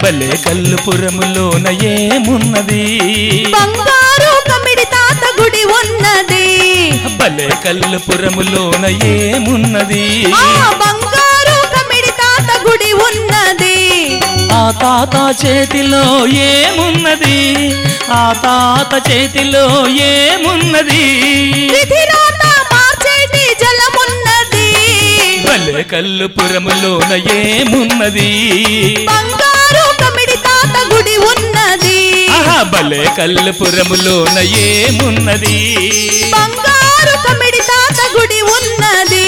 భలే కల్లుపురములోన ఏమున్నది బంగారు కమిడి తాత గుడి ఉన్నది భలే కల్లుపురములోన ఏమున్నది ఆ బంగారు కమిడి తాత గుడి ఉన్నది ఆ తాత చేతిలో ఏమున్నది ఆ తాత చేతిలో ఏమున్నది విధిరాత మార్చేటి జలమున్నది భలే కల్లుపురములోన ఏమున్నది బంగారు కమిడి తాత గుడి ఉన్నది ఆహా భలే కల్లుపురములోన ఏమున్నది బంగారు కమిడి తాత గుడి ఉన్నది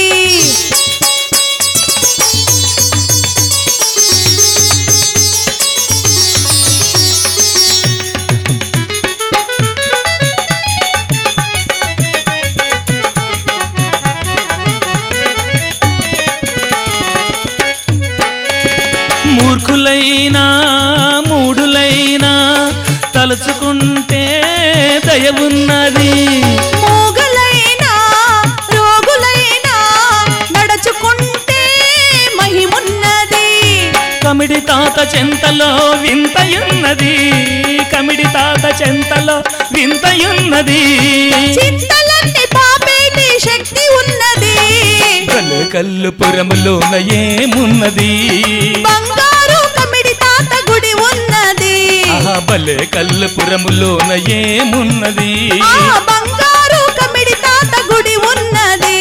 మూర్ఖులైనా మూఢులైనా తలుచుకుంటే దయ ఉన్నది మూగలైనా రోగులైనా నడుచుకుంటే మహిమున్నది కమిడి తాత చెంతలో వింతయున్నది కమిడి తాత చెంతలో వింతయున్నది చింతలన్నీ పాపేటి శక్తి ఉన్నది భలే కల్లుపురములోన ఏమున్నది బంగారు కమిడి తాత గుడి ఉన్నది ఆహా భలే కల్లుపురములోన ఏమున్నది ఆ బంగారు కమిడి తాత గుడి ఉన్నది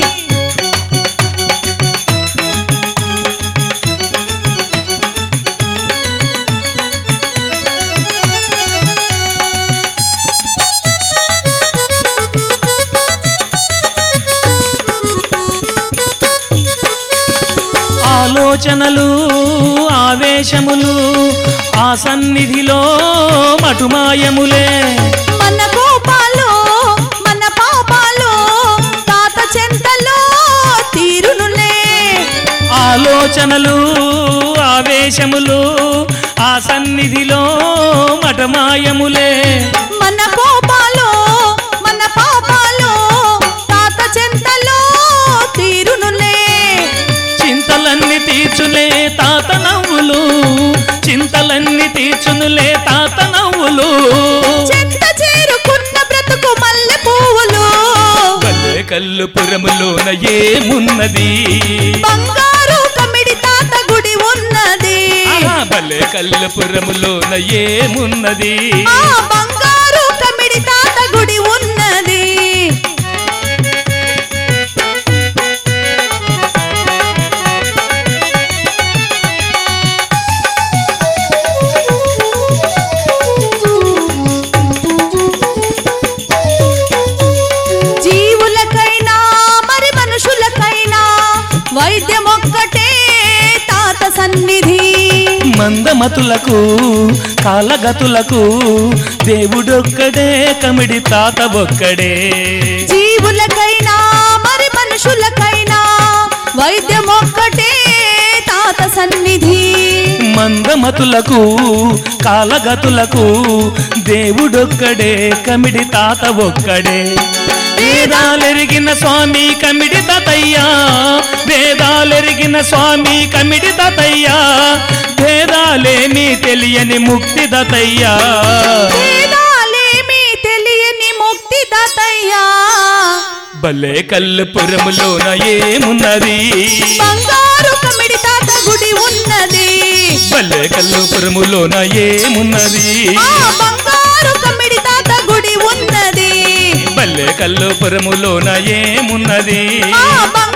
ఆలోచనలు ఆవేశములు ఆ సన్నిధిలో మటుమాయములే మన కోపాలు మన పాపాలు తాత చెంతలో తీరునులే ఆలోచనలు ఆవేశములు ఆ సన్నిధిలో మటమాయములే మన కోపాలు మన పాపాలు తాత చెంతలో తీరునులే చింతలన్నీ తీర్చులే తాత నవ్వులు చింతలన్నీ తీర్చునులే తాత నవ్వులు చెంత చేరుకున్న బ్రతుకు మల్లె పువ్వులు భలే కల్లుపురములోన ఏమున్నది బంగారు కమిడి తాత గుడి ఉన్నది ఆహా, భలే కల్లుపురములోన ఏమున్నది ఆ బంగారు కమిడి తాత గుడి ఉన్నది జీవులకైనా మరి మనుషులకైనా వైద్యం ఒక్కటే తాత సన్నిధి మందమతులకు కాలగతులకు దేవుడొక్కడే కమిడి తాత ఒక్కడే జీవులకైనా మరి మనుషులకైనా వైద్యం ఒక్కటే తాత సన్నిధి మందమతులకు కాలగతులకు దేవుడొక్కడే కమిడి తాత ఒక్కడే వేదాలెరిగిన స్వామి కమిడి తాతయ్యా వేదాలెరిగిన స్వామి కమిడి తాతయ్యా భేదాలేమీ తెలియని ముక్తి దతయ్యా వేదాలేమీ తెలియని ముక్తి దాతయ్యా భలే కల్లుపురములోన ఏమున్నది బంగారు కమిడి తాత గుడి ఉన్నది భలే కల్లుపురములోన ఏమున్నది ఆ బంగారు కమిడి తాత గుడి ఉన్నది భలే కల్లుపురములోన ఏమున్నది ఆ బంగారు